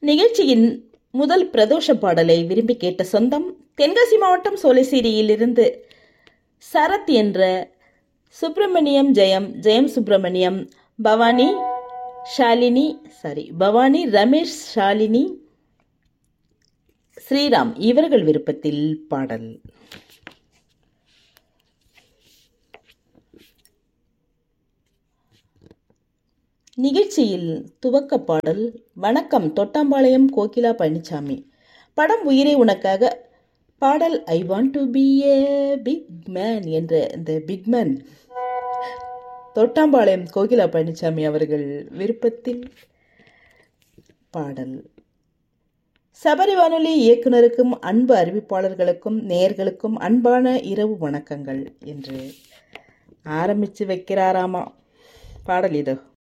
நிகழ்ச்சியின் முதல் பிரதோஷ பாடலை விரும்பி கேட்ட சொந்தம் தென்காசி மாவட்டம் சோலைசேரியிலிருந்து சரத் என்ற சுப்பிரமணியம் ஜெயம் ஜெயம் சுப்பிரமணியம் பவானி ஷாலினி சாரி பவானி ரமேஷ் ஷாலினி ஸ்ரீராம் இவர்கள் விருப்பத்தில் பாடல் நிகழ்ச்சியில் துவக்க பாடல் வணக்கம் தொட்டாம்பாளையம் கோகிலா பழனிசாமி படம் உயிரை உனக்காக பாடல் I want to be a big man என்ற இந்த பிக் மேன் தொட்டாம்பாளையம் கோகிலா பழனிசாமி அவர்கள் விருப்பத்தில் பாடல் சபரி வானொலி இயக்குனருக்கும் அன்பு அறிவிப்பாளர்களுக்கும் நேயர்களுக்கும் அன்பான இரவு வணக்கங்கள் என்று ஆரம்பித்து வைக்கிறாராமா பாடல் இதோ